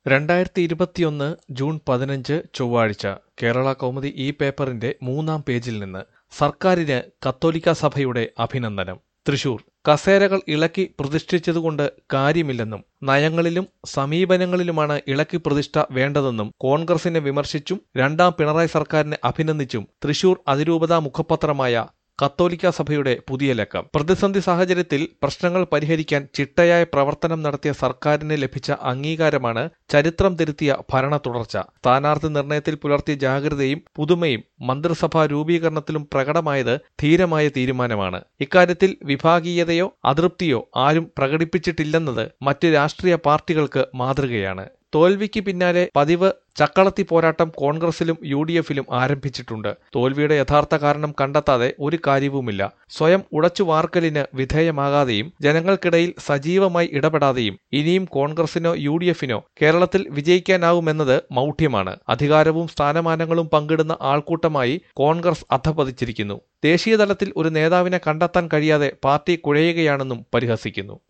രണ്ടായിരത്തി ഇരുപത്തിയൊന്ന് ജൂൺ പതിനഞ്ച് ചൊവ്വാഴ്ച കേരള കൗമുദി ഈ പേപ്പറിന്റെ മൂന്നാം പേജിൽ നിന്ന് സർക്കാരിന് കത്തോലിക്ക സഭയുടെ അഭിനന്ദനം തൃശൂർ കസേരകൾ ഇളക്കി പ്രതിഷ്ഠിച്ചതുകൊണ്ട് കാര്യമില്ലെന്നും നയങ്ങളിലും സമീപനങ്ങളിലുമാണ് ഇളക്കി പ്രതിഷ്ഠ വേണ്ടതെന്നും കോൺഗ്രസിനെ വിമർശിച്ചും രണ്ടാം പിണറായി സർക്കാരിനെ അഭിനന്ദിച്ചും തൃശൂർ അതിരൂപത മുഖപത്രമായ കത്തോലിക്ക സഭയുടെ പുതിയ ലക്കം പ്രതിസന്ധി സാഹചര്യത്തിൽ പ്രശ്നങ്ങൾ പരിഹരിക്കാൻ ചിട്ടയായ പ്രവർത്തനം നടത്തിയ സർക്കാരിന് ലഭിച്ച അംഗീകാരമാണ് ചരിത്രം തിരുത്തിയ ഭരണ തുടർച്ച സ്ഥാനാർത്ഥി നിർണയത്തിൽ പുലർത്തിയ ജാഗ്രതയും പുതുമയും മന്ത്രിസഭാ രൂപീകരണത്തിലും പ്രകടമായത് ധീരമായ തീരുമാനമാണ് ഇക്കാര്യത്തിൽ വിഭാഗീയതയോ അതൃപ്തിയോ ആരും പ്രകടിപ്പിച്ചിട്ടില്ലെന്നത് മറ്റ് രാഷ്ട്രീയ പാർട്ടികൾക്ക് മാതൃകയാണ് തോൽവിക്ക് പിന്നാലെ പതിവ് ചക്കളത്തി പോരാട്ടം കോൺഗ്രസിലും യു ഡി എഫിലും ആരംഭിച്ചിട്ടുണ്ട് തോൽവിയുടെ യഥാർത്ഥ കാരണം കണ്ടെത്താതെ ഒരു കാര്യവുമില്ല സ്വയം ഉടച്ചു വാർക്കലിന് വിധേയമാകാതെയും ജനങ്ങൾക്കിടയിൽ സജീവമായി ഇടപെടാതെയും ഇനിയും കോൺഗ്രസിനോ യു ഡി എഫിനോ കേരളത്തിൽ വിജയിക്കാനാവുമെന്നത് മൗഢ്യമാണ് അധികാരവും സ്ഥാനമാനങ്ങളും പങ്കിടുന്ന ആൾക്കൂട്ടമായി കോൺഗ്രസ് അധപതിച്ചിരിക്കുന്നു ദേശീയതലത്തിൽ ഒരു നേതാവിനെ കണ്ടെത്താൻ കഴിയാതെ പാർട്ടി കുഴയുകയാണെന്നും പരിഹസിക്കുന്നു